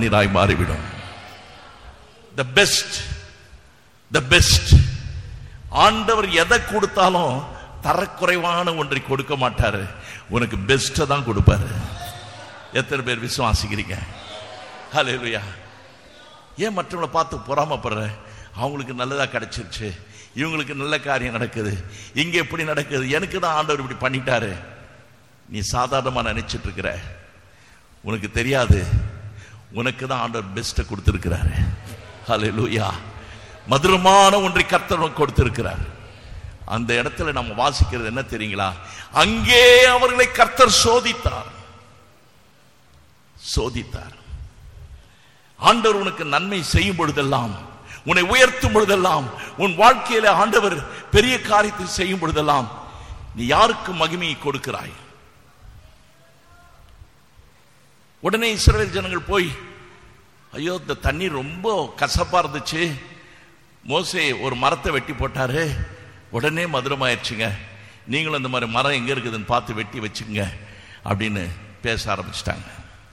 தண்ணீராய் மாறிவிடும் the best the best ஆண்டவர் எதை கொடுத்தாலும் தரக்குறைவான ஒன்றை கொடுக்க மாட்டாரு உனக்கு பெஸ்ட்டை தான் கொடுப்பாரு எத்தனை பேர் விசுவாசிக்கிறீங்க ஹalleluya ஏன் மற்றவங்களை பார்த்து பொறாமப்படுற அவங்களுக்கு நல்லதா கிடைச்சிருச்சு இவங்களுக்கு நல்ல காரியம் நடக்குது இங்க எப்படி நடக்குது எனக்கு தான் ஆண்டவர் இப்படி பண்ணிட்டாரு நீ சாதாரணமா நினைச்சிட்டு இருக்கிற உனக்கு தெரியாது உனக்கு தான் ஆண்டவர் பெஸ்ட்டை கொடுத்திருக்கிறாரு ஹalleluya மதுரமான ஒன்றை கர்த்தர் உனக்கு கொடுத்திருக்கிறார் அந்த இடத்துல நம்ம வாசிக்கிறது என்ன தெரியுங்களா அங்கே அவர்களை கர்த்தர் சோதித்தார் சோதித்தார் ஆண்டவர் உனக்கு நன்மை செய்யும் பொழுதெல்லாம் உன்னை உயர்த்தும் பொழுதெல்லாம் உன் வாழ்க்கையில ஆண்டவர் பெரிய காரியத்தை செய்யும் பொழுதெல்லாம் நீ யாருக்கு மகிமையை கொடுக்கிறாய் உடனே இஸ்ரவேல் ஜனங்கள் போய் ஐயோ இந்த தண்ணீர் ரொம்ப கசப்பா இருந்துச்சு மோசே ஒரு மரத்தை வெட்டி போட்டாரு உடனே மதுரமாயிடுச்சுங்க நீங்களும் இந்த மாதிரி மரம் எங்க இருக்குதுன்னு பார்த்து வெட்டி வச்சுங்க அப்படின்னு பேச ஆரம்பிச்சிட்டாங்க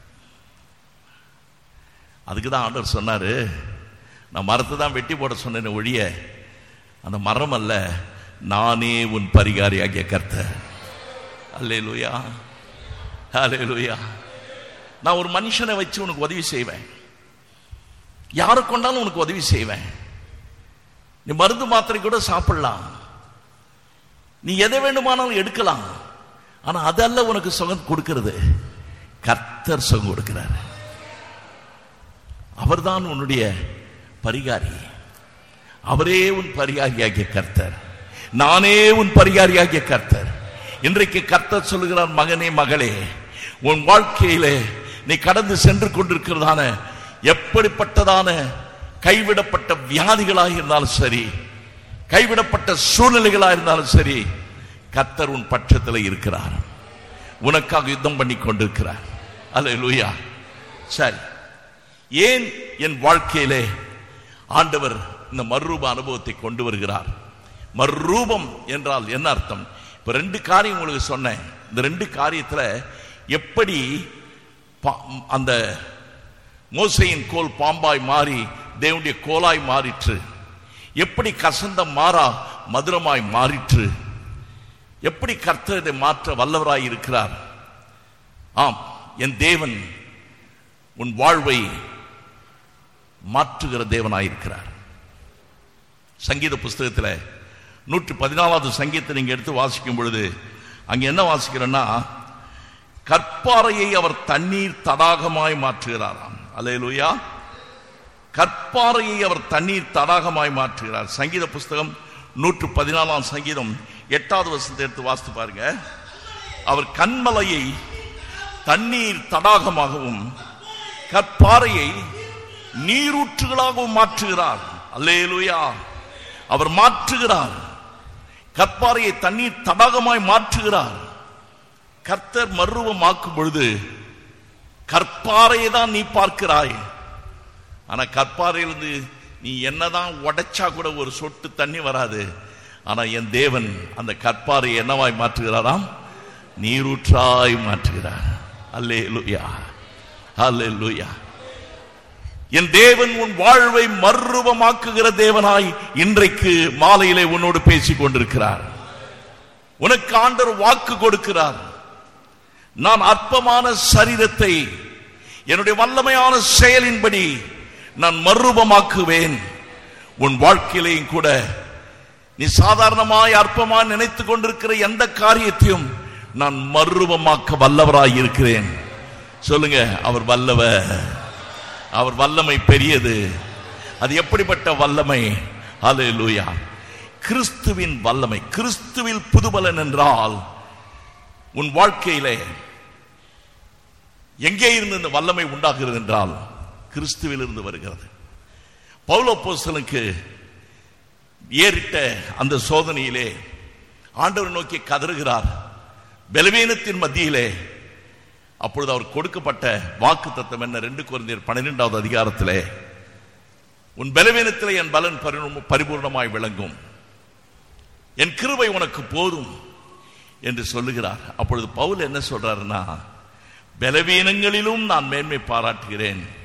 அதுக்கு தான் ஆண்டவர் சொன்னாரு நான் மரத்தை தான் வெட்டி போட சொன்னேன் ஒழிய அந்த மரம் அல்ல நானே உன் பரிகாரியாகிய கர்த்தர் அல்லேலூயா அல்லேலூயா நான் ஒரு மனுஷனை வச்சு உனக்கு உதவி செய்வேன் யாரை கொண்டாலும் உனக்கு உதவி செய்வேன் நீ மருந்து மாத்திரை கூட சாப்பிடலாம் நீ எதை வேண்டுமானாலும் எடுக்கலாம் ஆனா அதல்ல உனக்கு சுகம் கொடுக்கிறது கர்த்தர் சுகம் கொடுக்கிறார் அவர்தான் உன்னுடைய பரிகாரி அவரே உன் பரிகாரியாகிய கர்த்தர் நானே உன் பரிகாரியாகிய கர்த்தர் இன்றைக்கு கர்த்தர் சொல்லுகிறார் மகனே மகளே உன் வாழ்க்கையிலே நீ கடந்து சென்று கொண்டிருக்கிறதான எப்படிப்பட்டதான கைவிடப்பட்ட வியாதிகளாக இருந்தாலும் சரி கைவிடப்பட்ட சூழ்நிலைகளாக இருந்தாலும் சரி கர்த்தர் உன் பட்சத்தில் இருக்கிறார் உனக்காக யுத்தம் பண்ணி கொண்டிருக்கிறார் அல்ல லூயா சரி ஏன் என் வாழ்க்கையிலே ஆண்டவர் இந்த மறுரூப அனுபவத்தை கொண்டு வருகிறார் மறுரூபம் என்றால் என்ன அர்த்தம் இப்ப ரெண்டு காரியம் உங்களுக்கு சொன்னேன் இந்த ரெண்டு காரியத்துல எப்படி பா- அந்த மோசையின் கோல் பாம்பாய் மாறி தேவனுடைய கோலாய் மாறிற்று எப்படி கசந்த மாறா மதுரமாய் மாறிற்று எப்படி கர்த்தர் இதை மாற்ற வல்லவராய் இருக்கிறார் ஆம் என் தேவன் உன் வாழ்வை மாற்றுகிற தேவனாயிருக்கிறார் சங்கீத புஸ்தகத்தில் நூற்றி பதினாலாவது சங்கீதத்தை நீங்க எடுத்து வாசிக்கும் பொழுது அங்க என்ன வாசிக்கிறோன்னா கற்பாறையை அவர் தண்ணீர் தடாகமாய் மாற்றுகிறாராம் அல்லேலூயா கற்பாறையை அவர் தண்ணீர் தடாகமாய் மாற்றுகிறார் சங்கீத புஸ்தகம் நூற்று பதினாலாம் சங்கீதம் எட்டாவது வருஷத்தை எடுத்து வாசித்து பாருங்க அவர் கண்மலையை தண்ணீர் தடாகமாகவும் கற்பாறையை நீரூற்றுகளாகவும் மாற்றுகிறார் அல்லேலூயா அவர் மாற்றுகிறார் கற்பாறையை தண்ணீர் தடாகமாய் மாற்றுகிறார் கர்த்தர் மறுரூபமாக்கும் பொழுது கற்பாறையை தான் நீ பார்க்கிறாய் ஆனா கற்பாறையிலிருந்து நீ என்னதான் உடைச்சா கூட ஒரு சொட்டு தண்ணி வராது ஆனா என் தேவன் அந்த கற்பாறையை என்னவாய் மாற்றுகிறாராம் நீரூற்றாய் மாற்றுகிறார் அல்லே லூயா அல்லே லூயா என் தேவன் உன் வாழ்வை மறுரூபமாக்குகிற தேவனாய் இன்றைக்கு மாலையிலே உன்னோடு பேசிக் கொண்டிருக்கிறார் உனக்கு ஆண்டவர் வாக்கு கொடுக்கிறார் நான் அற்பமான சரீரத்தை என்னுடைய வல்லமையான செயலின்படி நான் மறுரூபமாக்குவேன் உன் வாழ்க்கையிலையும் கூட நீ சாதாரணமாய் அற்பமாய் நினைத்துக் கொண்டிருக்கிற எந்த காரியத்தையும் நான் மறுரூபமாக்க வல்லவராய் இருக்கிறேன் சொல்லுங்க அவர் வல்லவர் அவர் வல்லமை பெரியது அது எப்படிப்பட்ட வல்லமை ஹalleluya கிறிஸ்துவின் வல்லமை கிறிஸ்துவில் புதுபலன் என்றால் உன் வாழ்க்கையிலே எங்கே இருந்து இந்த வல்லமை உண்டாகிறது என்றால் கிறிஸ்துவில் இருந்து வருகிறது பவுலோப்போஸ்தலனுக்கு ஏறிட்ட அந்த சோதனையிலே ஆண்டவர் நோக்கி கதறுகிறார் பலவீனத்தின் மத்தியிலே அப்பொழுது அவர் கொடுக்கப்பட்ட வாக்கு தத்துவம் என்ன ரெண்டு குழந்தையர் பன்னிரெண்டாவது அதிகாரத்திலே உன் பலவீனத்திலே என் பலன் பரிணு- பரிபூர்ணமாய் விளங்கும் என் கிருபை உனக்கு போதும் என்று சொல்லுகிறார் அப்பொழுது பவுல் என்ன சொல்றாருன்னா பலவீனங்களிலும் நான் மேன்மை பாராட்டுகிறேன்